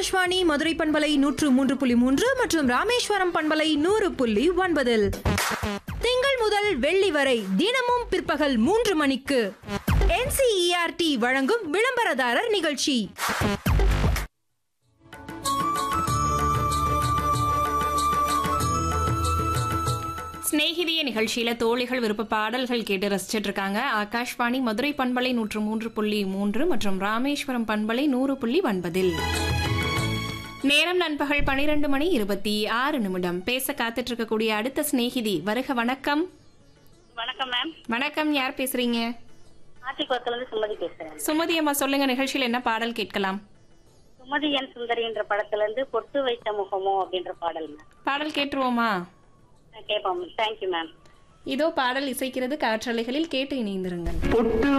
ஆகாஷ்வாணி மதுரை பண்பலை நூற்று மூன்று புள்ளி மூன்று மற்றும் ராமேஸ்வரம் பண்பலை நூறு புள்ளி ஒன்பதில் திங்கள் முதல் வெள்ளி வரை தினமும் பிற்பகல் மூன்று மணிக்கு என்சிஇஆர்டி வழங்கும் விளம்பரதாரர் நிகழ்ச்சி சிநேகிதிய நிகழ்ச்சியில தோழிகள் விருப்ப பாடல்கள் கேட்டு ரசிச்சிட்டு இருக்காங்க ஆகாஷ்வாணி மதுரை பண்பலை நூற்று மூன்று புள்ளி மூன்று மற்றும் ராமேஸ்வரம் பண்பலை நூறு புள்ளி ஒன்பதில் நேரம் நண்பகல் பனிரெண்டு மணி இருபத்தி ஆறு நிமிடம் பேச காத்துட்டு இருக்கக்கூடிய அடுத்த சிநேகிதி வருக வணக்கம் வணக்கம் மேம் வணக்கம் யார் பேசுறீங்க ஆத்திக்குளத்துல இருந்து சுமதி பேசுறேன் சுமதி அம்மா சொல்லுங்க நிகழ்ச்சியில் என்ன பாடல் கேட்கலாம் சுமதி என் சுந்தரின்ற படத்துல இருந்து பொட்டு வைத்த முகமோ அப்படின்ற பாடல் மேம் பாடல் கேட்டுருவோமா கேட்போம் தேங்க்யூ மேம் இதோ பாடல் இசைக்கிறது காற்றலைகளில் கேட்டு இணைந்திருங்கள்